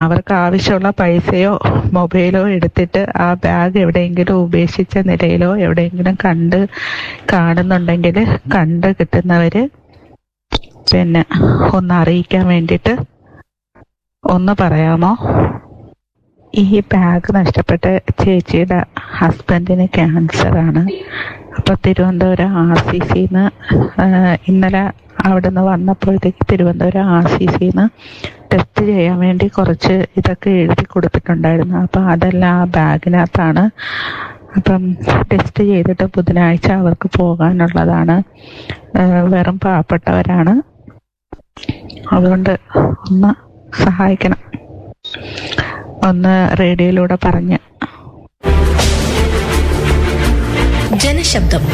അവർക്ക് ആവശ്യമുള്ള പൈസയോ മൊബൈലോ എടുത്തിട്ട് ആ ബാഗ് എവിടെയെങ്കിലും ഉപേക്ഷിച്ച നിലയിലോ എവിടെയെങ്കിലും കണ്ട് കാണുന്നുണ്ടെങ്കിൽ കണ്ട് കിട്ടുന്നവര് പിന്നെ ഒന്ന് അറിയിക്കാൻ വേണ്ടിയിട്ട് ഒന്ന് പറയാമോ ഈ ബാഗ് നഷ്ടപ്പെട്ട ചേച്ചിയുടെ ഹസ്ബൻഡിന് ക്യാൻസർ ആണ് അപ്പൊ തിരുവനന്തപുരം ആർ സി സിന്ന് ഇന്നലെ അവിടുന്ന് വന്നപ്പോഴത്തേക്ക് തിരുവനന്തപുരം ആർ സി സിന്ന് ടെസ്റ്റ് ചെയ്യാൻ വേണ്ടി കുറച്ച് ഇതൊക്കെ എഴുതി കൊടുത്തിട്ടുണ്ടായിരുന്നു അപ്പൊ അതെല്ലാം ആ ബാഗിനകത്താണ് അപ്പം ടെസ്റ്റ് ചെയ്തിട്ട് ബുധനാഴ്ച അവർക്ക് പോകാനുള്ളതാണ് ഏഹ് വെറും പാവപ്പെട്ടവരാണ് അതുകൊണ്ട് ഒന്ന് സഹായിക്കണം ഒന്ന് റേഡിയോയിലൂടെ പറഞ്ഞ് ജനശബ്ദം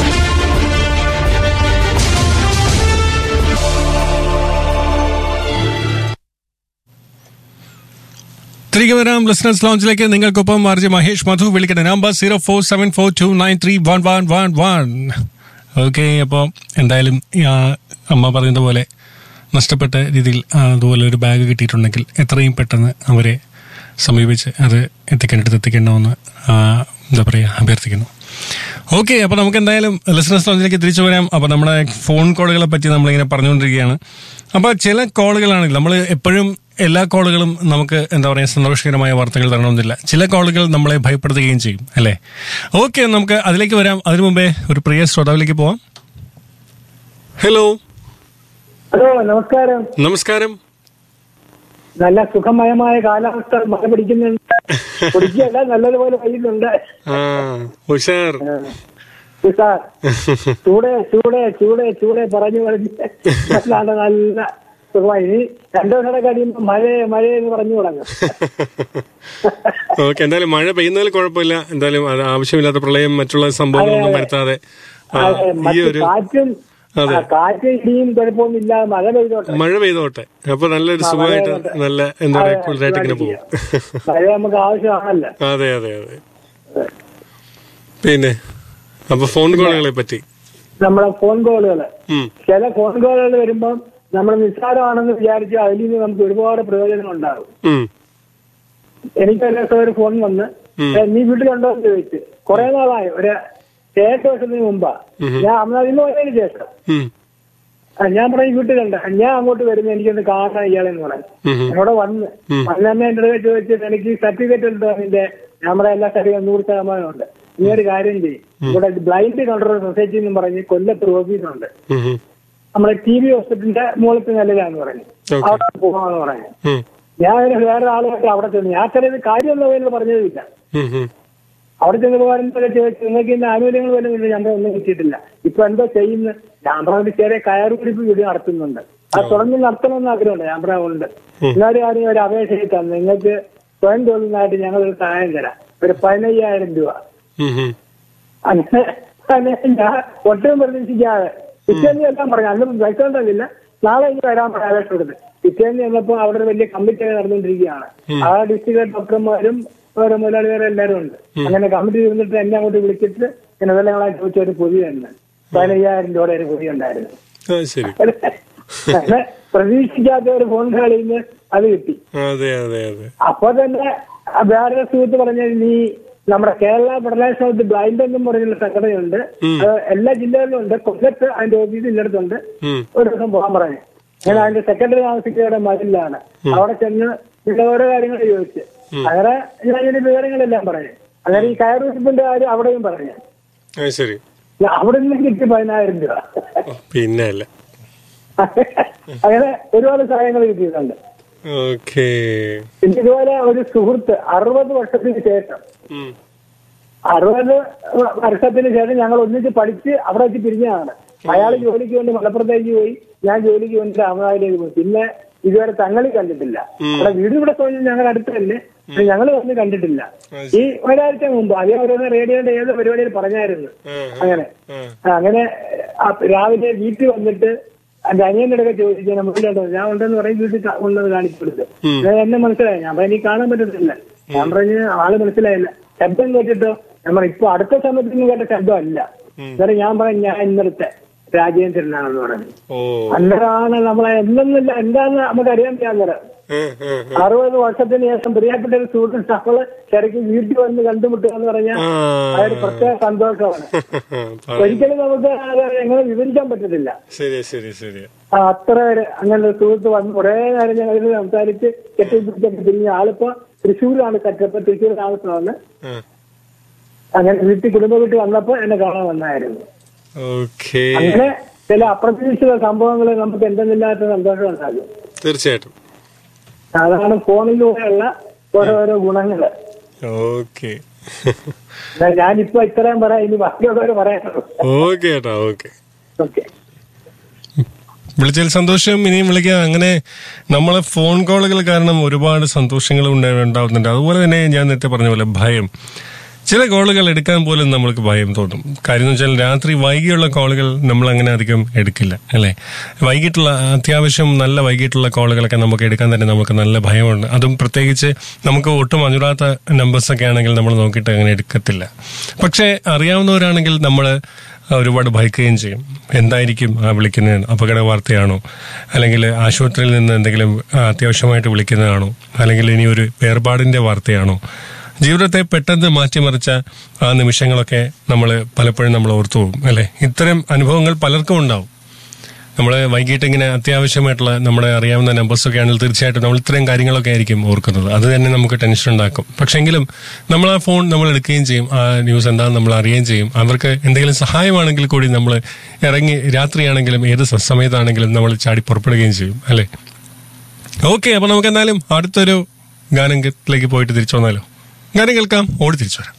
തിരികെ വരാം ലിസണേഴ്സ് ലോഞ്ചിലേക്ക് നിങ്ങൾക്കൊപ്പം ആർജി മഹേഷ് മധു വിളിക്കുന്ന number zero four seven four two nine three one one one one okay അപ്പോൾ എന്തായാലും ആ, അമ്മ പറയുന്ന പോലെ നഷ്ടപ്പെട്ട രീതിയിൽ ആ, അതുപോലെ ഒരു ബാഗ് കിട്ടിയിട്ടുണ്ടെങ്കിൽ എത്രയും പെട്ടെന്ന് അവരെ സമീപിച്ച് അത് എത്തിക്കേണ്ടത് എത്തിക്കണമെന്ന് ആ, എന്താ പറയുക അഭ്യർത്ഥിക്കുന്നു ഓക്കെ അപ്പോൾ നമുക്ക് എന്തായാലും ലിസണേഴ്സ് ലോഞ്ചിലേക്ക് തിരിച്ചു വരാം അപ്പോൾ നമ്മുടെ ഫോൺ കോളുകളെ പറ്റി നമ്മളിങ്ങനെ പറഞ്ഞുകൊണ്ടിരിക്കുകയാണ് അപ്പോൾ ചില കോളുകളാണെങ്കിൽ നമ്മൾ എപ്പോഴും എല്ലാ കോളുകളും നമുക്ക് എന്താ പറയുക സന്തോഷകരമായ വാർത്തകൾ തരണമെന്നില്ല ചില കോളുകൾ നമ്മളെ ഭയപ്പെടുത്തുകയും ചെയ്യും അല്ലേ ഓക്കെ നമുക്ക് അതിലേക്ക് വരാം അതിനു മുമ്പേ ഒരു പ്രിയ ശ്രോതാവിലേക്ക് പോവാം ഹലോ ഹലോ നമസ്കാരം നമസ്കാരം നല്ല സുഖമയമായ കാലാവസ്ഥ മഴ പിടിക്കുന്നുണ്ട് പിടിക്കല്ല നല്ലതുപോലെ പെയ്യുന്നുണ്ട് ആ ഉഷാർ സാർ ചൂടെ ചൂടെ ചൂടെ ചൂടെ പറഞ്ഞു പറഞ്ഞ് നല്ല നല്ല സുഖമായി ഇനി രണ്ടു ദിവസം കഴിയുമ്പോ മഴ മഴ എന്ന് പറഞ്ഞു തുടങ്ങും ഓക്കെ എന്തായാലും മഴ പെയ്യുന്നതിൽ കുഴപ്പമില്ല എന്തായാലും അത് ആവശ്യമില്ലാത്ത പ്രളയം മറ്റുള്ള സംഭവങ്ങളൊന്നും വരുത്താതെ ആ, അതെ, ഈ മറ്റ് ഒരു കാറ്റും അതെ. ആ, കാറ്റ് ഇടിയും കുഴപ്പമൊന്നും ഇല്ലാതെ മഴ പെയ്തോട്ടെ മഴ പെയ്തോട്ടെ അപ്പൊ നല്ലൊരു ആ, സുഖമായിട്ട് മഴ പെയ്തോട്ടെ. നല്ല എന്താ പറയാ അതെ, കൂളായിട്ട് ഇങ്ങനെ പോകും മഴ നമുക്ക് ആവശ്യമാണല്ലോ അതെ അതെ അതെ പിന്നെ അപ്പൊ ഫോൺ കോളുകളെ പറ്റി നമ്മളെ ഫോൺ കോളുകള് ഉം, ചില ഫോൺ കോളുകൾ വരുമ്പം നമ്മൾ നിസ്സാരമാണെന്ന് വിചാരിച്ച് അതിൽ നിന്ന് നമുക്ക് ഒരുപാട് പ്രയോജനം ഉണ്ടാകും ഉം, എനിക്ക് ഒരു ദിവസം ഒരു ഫോൺ വന്ന് ഉം. ഏ, നീ വീട്ടിലുണ്ടോ എന്ന് ചോദിച്ചു കുറെ നാളായി ഒരു ഏഴ് വർഷത്തിന് മുമ്പാ ഞാൻ അന്ന് ഇന്ന് വന്നതിന് ശേഷം ഉം, ആ, ഞാൻ പറഞ്ഞു വീട്ടിലുണ്ട് ഞാൻ അങ്ങോട്ട് വരുന്നു എനിക്കൊന്ന് കാണാൻ ഇയാളെന്ന് പറഞ്ഞു ഉം, ഉം. അവിടെ വന്ന് വന്ന് തന്നെ എന്റെ അടുത്ത് ചോദിച്ചിട്ട് എനിക്ക് സർട്ടിഫിക്കറ്റ് ഉണ്ടോ അതിന്റെ നമ്മുടെ എല്ലാ സർട്ടിഫിക്കറ്റ് നൂറ് ശതമാനം ഉണ്ട് നീ ഒരു കാര്യം ചെയ്യും ഇവിടെ ബ്ലൈൻഡ് കൺട്രോൾ സൊസൈറ്റി എന്ന് പറഞ്ഞ് കൊല്ലത്ത് ഓഫീസുണ്ട് ഉം, ഉം. നമ്മുടെ ടി വി ഹോസ്പിറ്റലിന്റെ മുകളിലത്തെ നിലയിലാന്ന് പറഞ്ഞു Okay. അവിടെ പോകാമെന്ന് പറഞ്ഞു ഉം, ഞാൻ അതിന് വേറെ ആളുമായിട്ട് അവിടെ ചെന്നു ഞാൻ ചെറിയത് കാര്യമൊന്നും അതിന് പറഞ്ഞതില്ല ഉം, ഉം. അവിടെ ചെന്ന് പോകാനൊക്കെ ചോദിച്ചു നിങ്ങൾക്ക് ഇന്ന് ആനുകൂല്യങ്ങൾ വല്ലതും ഇല്ല ഞങ്ങൾ ഒന്നും കിട്ടിയിട്ടില്ല ഇപ്പൊ എന്തോ ചെയ്യുന്നു ഞാൻ പറഞ്ഞ ചെറിയ കയറുപിടിപ്പ് വീട് നടത്തുന്നുണ്ട് അത് തുടർന്ന് നടത്തണമെന്ന് ആഗ്രഹമുണ്ട് ഞാൻ പറയാറുണ്ട് എല്ലാവരും ആരും ഒരു അപേക്ഷ തന്നു നിങ്ങൾക്ക് സ്വയം തൊഴിലിനായിട്ട് ഞങ്ങൾ ഒരു സഹായം തരാം ഒരു പതിനയ്യായിരം രൂപ ഉം, ഉം. അങ്ങനെ അങ്ങനെ ഞാൻ ഒട്ടും പ്രതീക്ഷിക്കാതെ പിറ്റേന്ന് എല്ലാം പറഞ്ഞു അന്ന് പൈസ ഉണ്ടെന്നില്ല നാളെ എനിക്ക് വരാൻ പറയാൻ അപേക്ഷ കൊടുത്ത് പിറ്റേന്ന് ചെന്നപ്പോ അവിടെ ഒരു വലിയ കമ്മിറ്റി നടന്നുകൊണ്ടിരിക്കുകയാണ് ആ ഡിസ്ട്രിക്ട് ഡോക്ടർമാരും ഓരോ മുതലാളിമാരും എല്ലാവരും ഉണ്ട് അങ്ങനെ കമ്മിറ്റി ഇരുന്നിട്ട് എന്നെ അങ്ങോട്ട് വിളിച്ചിട്ട് ഇങ്ങനെ ഇതെല്ലാം ഞങ്ങളെ ചോദിച്ച ഒരു പൊതി തന്നെ പതിനയ്യായിരം രൂപയുടെ ഒരു പൊതി ഉണ്ടായിരുന്നു ആ, ശരി അങ്ങനെ പ്രതീക്ഷിക്കാത്ത ഒരു ഫോൺ കളിയിൽ നിന്ന് അത് കിട്ടി അതെ അതെ അതെ അപ്പൊ തന്നെ ആ വേറെ സുഹൃത്ത് പറഞ്ഞ നീ നമ്മുടെ Kerala federation of the blind എന്നും പറഞ്ഞുള്ള സംഘടനയുണ്ട് അത് എല്ലാ ജില്ലകളിലും ഉണ്ട് കൊല്ലത്ത് അതിന്റെ ഓഫീസ് ഇല്ലടത്തുണ്ട് ഉം. ഒരു ദിവസം പോകാൻ പറഞ്ഞു ഞാൻ അതിന്റെ സെക്രട്ടറി താമസിക്കുന്നവരുടെ മതിലാണ് അവിടെ ചെന്ന് പിന്നെ ഓരോ കാര്യങ്ങൾ ചോദിച്ചു അങ്ങനെ ഞാൻ ഇതിന്റെ വിവരങ്ങളെല്ലാം പറഞ്ഞു അങ്ങനെ ഈ കയറൂസിപ്പിന്റെ കാര്യം അവിടെയും പറഞ്ഞു ആ ശരി അവിടെ നിന്ന് കിട്ടി പതിനായിരം രൂപ പിന്നെ അല്ല അങ്ങനെ ഒരുപാട് സഹായങ്ങൾ കിട്ടിയിട്ടുണ്ട് ഓക്കേ പിന്നെ ഇതുപോലെ ഒരു സുഹൃത്ത് അറുപത് വർഷത്തിന് ശേഷം ഉം. അറുപത് വർഷത്തിന് ശേഷം ഞങ്ങൾ ഒന്നിച്ച് പഠിച്ച് അവിടെ വെച്ച് പിരിഞ്ഞതാണ് അയാൾ ജോലിക്ക് വേണ്ടി മലപ്പുറത്തേക്ക് പോയി ഞാൻ ജോലിക്ക് വേണ്ടി രാമനാഥിലേക്ക് പോയി പിന്നെ ഇതുവരെ തങ്ങളി കണ്ടിട്ടില്ല അവിടെ വീട് ഇവിടെ തോന്നി ഞങ്ങൾ അടുത്ത് തന്നെ ഞങ്ങൾ വന്ന് കണ്ടിട്ടില്ല ഈ ഒരാഴ്ച മുമ്പ് അതേ ഓരോന്ന് റേഡിയോയുടെ ഏത് പരിപാടിയിൽ പറഞ്ഞായിരുന്നു അങ്ങനെ ആ, അങ്ങനെ ആ, രാവിലെ വീട്ടിൽ വന്നിട്ട് എന്റെ അനിയന്റെ അടുക്കെ ചോദിച്ചു ഞാൻ വീട്ടിലുണ്ടോ ഞാൻ ഉണ്ടെന്ന് പറയും വീട്ടിൽ കാ- ഉണ്ടെന്ന് കാണിച്ചു കൊടുത്ത് ഞാൻ എന്നെ മനസ്സിലായി ഞാൻ പറഞ്ഞു, എനിക്ക് കാണാൻ പറ്റത്തില്ല ഞാൻ പറഞ്ഞു ആള് മനസ്സിലായില്ല ശബ്ദം കേട്ടിട്ടോ ഞാൻ പറഞ്ഞു ഇപ്പൊ അടുത്ത സമയത്ത് കേട്ട ശബ്ദം അല്ല എന്നിട്ട് ഞാൻ പറഞ്ഞു ഞാൻ ഇന്നലത്തെ രാജേന്ദ്രനാണെന്ന് പറഞ്ഞു ഓ അന്നേരമാണ് നമ്മളെ എന്തെന്നില്ല എന്താന്ന് നമുക്ക് അറിയാൻ അന്നേരം ഉം, ഉം, ഉം. അറുപത് വർഷത്തിന് ശേഷം പ്രിയപ്പെട്ട ഒരു സുഹൃത്ത് നമ്മള് ശരിക്കും വീട്ടിൽ വന്ന് കണ്ടുമുട്ടുക എന്ന് പറഞ്ഞാൽ ആ. അതൊരു പ്രത്യേക സന്തോഷമാണ് പറ- ഒരിക്കലും നമുക്ക് അത് എങ്ങനെ വിവരിക്കാൻ പറ്റത്തില്ല ശരി ശരി ശരി ആ, അത്ര ഒരു അങ്ങനെ ഒരു സുഹൃത്ത് വന്ന് കുറെ നേരം ഞങ്ങൾ ഇതിൽ സംസാരിച്ച് കെട്ടിപ്പിടിച്ചൊക്കെ തിരിഞ്ഞ ആളിപ്പോ തൃശ്ശൂരാണ് കറ്റപ്പ തൃശ്ശൂർ ആൾക്കാണ് ആ. അങ്ങനെ വീട്ടിൽ കുടുംബ വീട്ടിൽ വന്നപ്പോ എന്നെ കാണാൻ വന്നായിരുന്നു ഓക്കേ അങ്ങനെ ചില അപ്രതീക്ഷിത സംഭവങ്ങൾ നമുക്ക് എന്തെന്നില്ലാത്ത സന്തോഷം ഉണ്ടാകും തീർച്ചയായിട്ടും അതാണ് ഫോണിലൂടെയുള്ള ഓരോരോ ഗുണങ്ങള് ഓക്കെ എന്നാ ഞാനിപ്പോ ഇത്രയും പറയാം ഇനി ബാക്കിയുള്ളവർ പറയാനുള്ളൂ ഓക്കെ ഏട്ടാ ഓക്കെ ഓക്കെ വിളിച്ചതിൽ സന്തോഷം ഇനിയും വിളിക്കാം അങ്ങനെ നമ്മളെ ഫോൺ കോളുകൾ കാരണം ഒരുപാട് സന്തോഷങ്ങൾ ഉണ്ടാ- ഉണ്ടാവുന്നുണ്ട് അതുപോലെ തന്നെ ഞാൻ നേരത്തെ പറഞ്ഞ പോലെ ഭയം ചില കോളുകൾ എടുക്കാൻ പോലും നമ്മൾക്ക് ഭയം തോന്നും കാര്യം എന്ന് വെച്ചാൽ രാത്രി വൈകിയുള്ള കോളുകൾ നമ്മൾ അങ്ങനെ അധികം എടുക്കില്ല അല്ലേ വൈകിട്ടുള്ള അത്യാവശ്യം നല്ല വൈകിട്ടുള്ള കോളുകളൊക്കെ നമുക്ക് എടുക്കാൻ തന്നെ നമുക്ക് നല്ല ഭയമുണ്ട് അതും പ്രത്യേകിച്ച് നമുക്ക് ഒട്ടും അനുരാത്ത നമ്പേഴ്സൊക്കെ ആണെങ്കിൽ നമ്മൾ നോക്കിയിട്ട് അങ്ങനെ എടുക്കത്തില്ല പക്ഷേ അറിയാവുന്നവരാണെങ്കിൽ നമ്മൾ ഒരുപാട് ഭയക്കുകയും ചെയ്യും എന്തായിരിക്കും ആ വിളിക്കുന്നത് അപകട വാർത്തയാണോ അല്ലെങ്കിൽ ആശുപത്രിയിൽ നിന്ന് എന്തെങ്കിലും ആ, അത്യാവശ്യമായിട്ട് വിളിക്കുന്നതാണോ അല്ലെങ്കിൽ ഇനി ഒരു വേർപാടിന്റെ വാർത്തയാണോ ജീവിതത്തെ പെട്ടെന്ന് മാറ്റിമറിച്ച ആ നിമിഷങ്ങളൊക്കെ നമ്മൾ പലപ്പോഴും നമ്മൾ ഓർത്തു പോകും അല്ലെ ഇത്തരം അനുഭവങ്ങൾ പലർക്കും ഉണ്ടാവും നമ്മൾ വൈകിട്ട് ഇങ്ങനെ അത്യാവശ്യമായിട്ടുള്ള നമ്മുടെ അറിയാവുന്ന നമ്പേഴ്സൊക്കെ ആണെങ്കിൽ തീർച്ചയായിട്ടും നമ്മൾ ഇത്രയും കാര്യങ്ങളൊക്കെ ആയിരിക്കും ഓർക്കുന്നത് അത് തന്നെ നമുക്ക് ടെൻഷൻ ഉണ്ടാക്കും പക്ഷെങ്കിലും നമ്മൾ ആ ഫോൺ നമ്മൾ എടുക്കുകയും ചെയ്യും ആ ന്യൂസ് എന്താണെന്ന് നമ്മൾ അറിയുകയും ചെയ്യും അവർക്ക് എന്തെങ്കിലും സഹായമാണെങ്കിൽ കൂടി നമ്മൾ ഇറങ്ങി രാത്രിയാണെങ്കിലും ഏത് സ- സമയത്താണെങ്കിലും നമ്മൾ ചാടി പുറപ്പെടുകയും ചെയ്യും അല്ലേ ഓക്കെ അപ്പൊ നമുക്ക് എന്തായാലും അടുത്തൊരു ഗാനത്തിലേക്ക് പോയിട്ട് തിരിച്ചു വന്നാലോ ഗാനം കേൾക്കാം ഓടി തിരിച്ചു വരാം